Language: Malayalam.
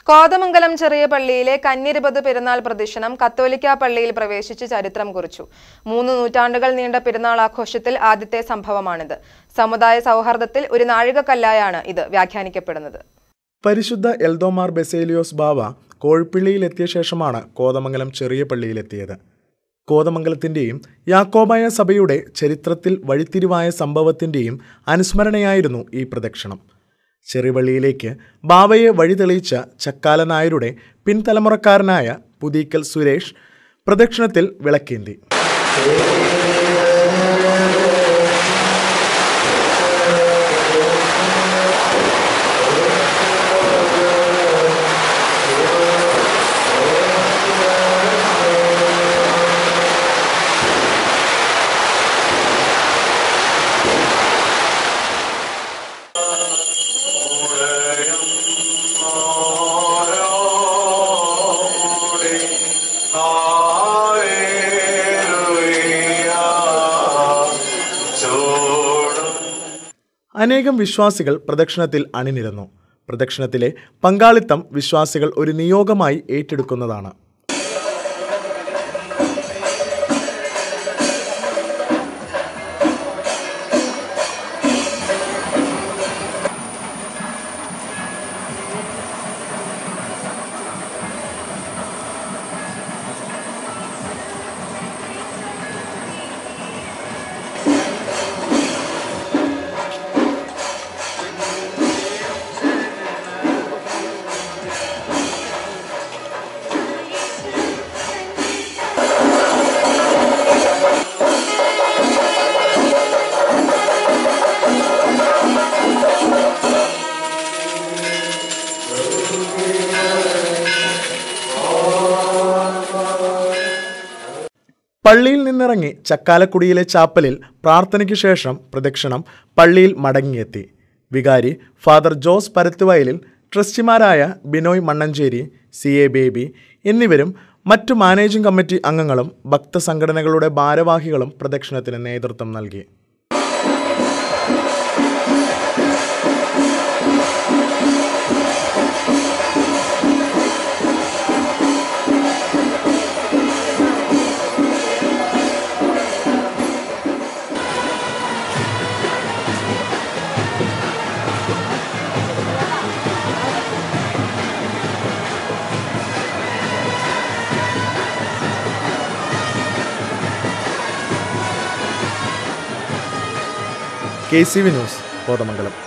കോതമംഗലം ചെറിയ പള്ളിയിലെ കന്നിരുപത് പെരുന്നാൾ പ്രദക്ഷിണം കത്തോലിക്ക പള്ളിയിൽ പ്രവേശിച്ച് ചരിത്രം കുറിച്ചു മൂന്ന് നൂറ്റാണ്ടുകൾ നീണ്ട പെരുന്നാൾ ആഘോഷത്തിൽ ആദ്യത്തെ സംഭവമാണിത് സമുദായ സൗഹാർദ്ദത്തിൽ ഒരു നാഴികക്കല്ലായാണ് ഇത് വ്യാഖ്യാനിക്കപ്പെടുന്നത് പരിശുദ്ധ എൽദോമാർ ബെസേലിയോസ് ബാവ കോഴിപ്പള്ളിയിലെത്തിയ ശേഷമാണ് കോതമംഗലം ചെറിയ പള്ളിയിലെത്തിയത് കോതമംഗലത്തിൻ്റെയും യാക്കോബായ സഭയുടെ ചരിത്രത്തിൽ വഴിത്തിരിവായ സംഭവത്തിൻ്റെയും അനുസ്മരണയായിരുന്നു ഈ പ്രദക്ഷിണം ചെറിയപള്ളിയിലേക്ക് ബാവയെ വഴി തെളിയിച്ച ചക്കാല നായരുടെ പിൻതലമുറക്കാരനായ പുതീക്കൽ സുരേഷ് പ്രദക്ഷിണത്തിൽ വിളക്കേന്തി അനേകം വിശ്വാസികൾ പ്രദക്ഷിണത്തിൽ അണിനിരന്നു പ്രദക്ഷിണത്തിലെ പങ്കാളിത്തം വിശ്വാസികൾ ഒരു നിയോഗമായി ഏറ്റെടുക്കുന്നതാണ് പള്ളിയിൽ നിന്നിറങ്ങി ചക്കാലക്കുടിയിലെ ചാപ്പലിൽ പ്രാർത്ഥനയ്ക്ക് ശേഷം പ്രദക്ഷിണം പള്ളിയിൽ മടങ്ങിയെത്തി വികാരി ഫാദർ ജോസ് പരത്തുവയലിൽ ട്രസ്റ്റിമാരായ ബിനോയ് മണ്ണഞ്ചേരി സി എ ബേബി എന്നിവരും മറ്റു മാനേജിംഗ് കമ്മിറ്റി അംഗങ്ങളും ഭക്തസംഘടനകളുടെ ഭാരവാഹികളും പ്രദക്ഷിണത്തിന് നേതൃത്വം നൽകി K C V news Kothamangalam